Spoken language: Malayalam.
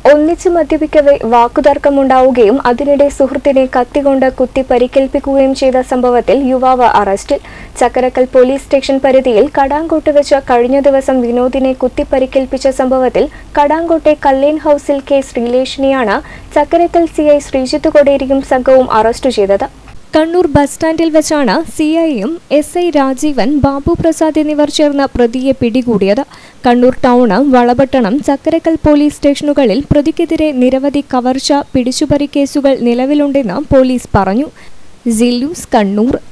ഒന്നിച്ച് മദ്യപിക്കവെ വാക്കുതർക്കമുണ്ടാവുകയും അതിനിടെ സുഹൃത്തിനെ കത്തികൊണ്ട് കുത്തി പരിക്കേൽപ്പിക്കുകയും ചെയ്ത സംഭവത്തിൽ യുവാവ് അറസ്റ്റിൽ ചക്കരക്കൽ പോലീസ് സ്റ്റേഷൻ പരിധിയിൽ കടാങ്കോട്ട് വെച്ച് കഴിഞ്ഞ ദിവസം വിനോദിനെ കുത്തി പരിക്കേൽപ്പിച്ച സംഭവത്തിൽ കടാങ്കോട്ടെ കല്ലേൻ ഹൌസിൽ കെ ശ്രീലേഷിനെയാണ് ചക്കരക്കൽ സിഐ ശ്രീജിത്ത് കൊടേരിയും സംഘവും അറസ്റ്റ് ചെയ്തത് കണ്ണൂർ ബസ് സ്റ്റാൻഡിൽ വെച്ചാണ് സിഐയും എസ് ഐ രാജീവൻ ബാബു പ്രസാദ് എന്നിവർ ചേർന്ന് പ്രതിയെ പിടികൂടിയത് കണ്ണൂർ ടൗണ് വളപട്ടണം ചക്കരക്കൽ പോലീസ് സ്റ്റേഷനുകളിൽ പ്രതിക്കെതിരെ നിരവധി കവർച്ച പിടിച്ചുപറി കേസുകൾ നിലവിലുണ്ടെന്ന് പോലീസ് പറഞ്ഞു ജില്ലൂസ് കണ്ണൂർ